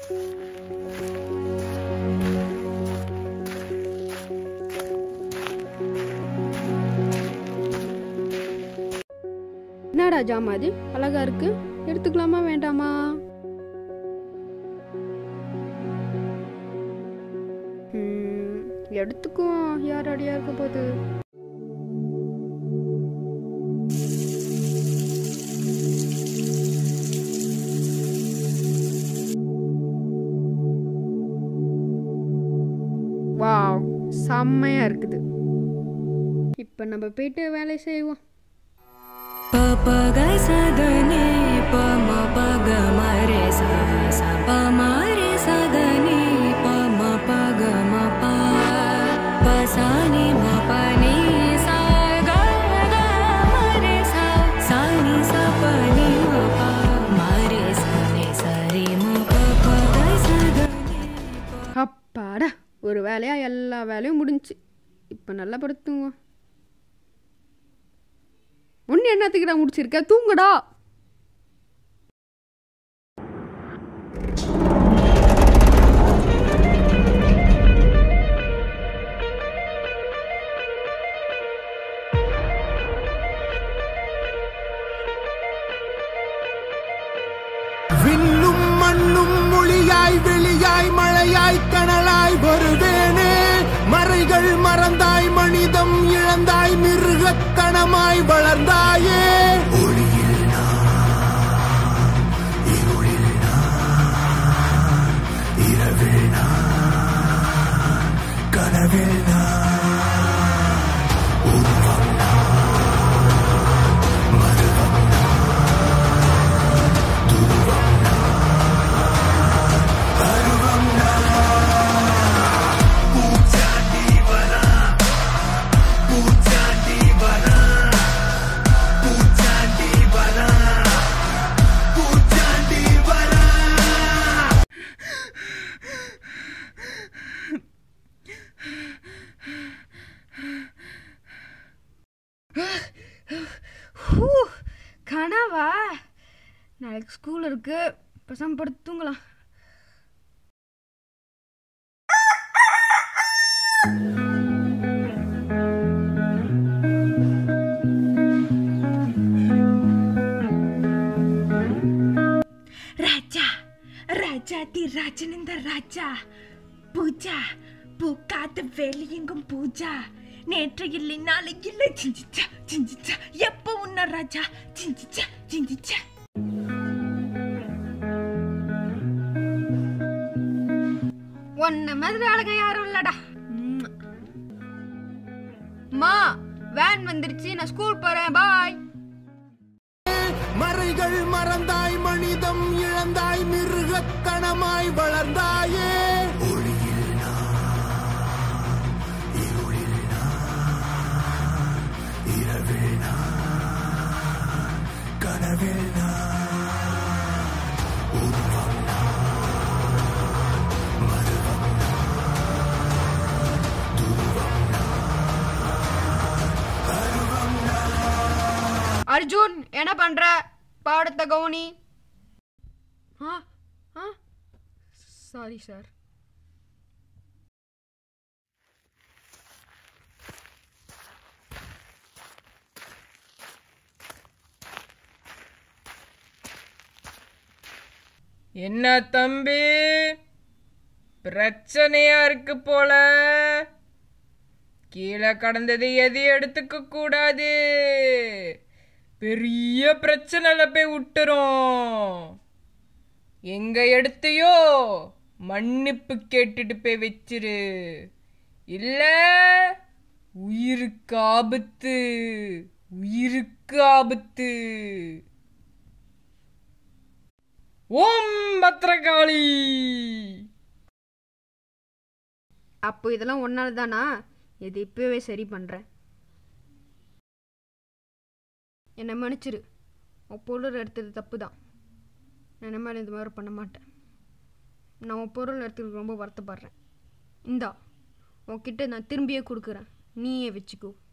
என்னடா ஜாமா அது அழகா இருக்கு எடுத்துக்கலாமா வேண்டாமா ம், எடுத்துக்குவோம் யார் அடியா இருக்க போகுது வாவ் செம்மையா இருக்குது இப்போ நம்ம போயிட்டு வேலை செய்வோம் प प ग स ग नि प म प ग म रे स स प म रे स ग नि प म प ग म प प स नि म प नि स ग ग म रे स स नि स प नि म प म रे स नि स रि म प प ग स ग नि प அப்பாடா ஒரு வேலையா எல்லா வேலையும் முடிஞ்சுச்சு இப்போ நல்லா படுத்துங்க ஒன்று என்னத்துக்குடா முடிச்சிருக்க தூங்குடா விண்ணும் மண்ணும் மொழியாய் வெளியாய் மழையாய் கனலாய் வருவேனே மறைகள் மறந்தாய் மனிதம் இழந்தாய் மிருகத்தனமாய் வளர்ந்தாயே ஒளியில் நான், இருளில் நான், இரவில் நான், கனவில் நான் உருவம் நான், மருவம் ஹூ, கனவா நாளைக்கு ஸ்கூல் இருக்கு பசங்க படுத்து தூங்கலாம் ராஜா ராஜாதி ராஜனிந்த ராஜா பூஜா பூக்காத வெளியெங்கும் பூஜா நேற்று இல்லை நாளை இல்லை சிஞ்சிச்சா சிஞ்சிச்சா எப்போ உன்ன ராஜா சிஞ்சிச்சா சிஞ்சிச்சா ஒன்ன மாதிரி அழகா யாரும் இல்லடா ம்ம். மா வேன் வந்துருச்சு நான் ஸ்கூல் போறேன் பாய் மறைகள் மறந்தாய் மனிதம் இழந்தாய் மிருகத்தனமாய் வளர்ந்தாயே ஒளியில் நான், இருளில் நான், இரவில் நான், கனவில் நான், உருவம் நான், மருவம் நான், துருவம் நான், அருவம் நான். அர்ஜுன் என்ன பண்ற பாடத்தை கவுனி ஆ ஆ சாரி சார் என்ன தம்பி பிரச்சனையா இருக்கு போல கீழே கடந்தது எது எடுத்துக்க கூடாது பெரிய பிரச்சனைல போய் விட்டுரும் எங்க எடுத்தையோ மன்னிப்பு கேட்டுட்டு போய் வச்சிரு இல்ல உயிருக்கு ஆபத்து உயிருக்கு ஆபத்து ஓம் பத்ரகாளி அப்போ இதெல்லாம் ஒன்னால தானா இது இப்பவே சரி பண்றேன் என்னை மன்னிச்சிரு உன் பொருள் எடுத்தது தப்பு தான் நான் இனிமேல் இந்த மாதிரி பண்ண மாட்டேன் நான் உன் பொருள் எடுத்ததுக்கு ரொம்ப வருத்தப்படுறேன் இந்தா உன்கிட்ட நான் திரும்பியே கொடுக்குறேன் நீயே வச்சுக்கோ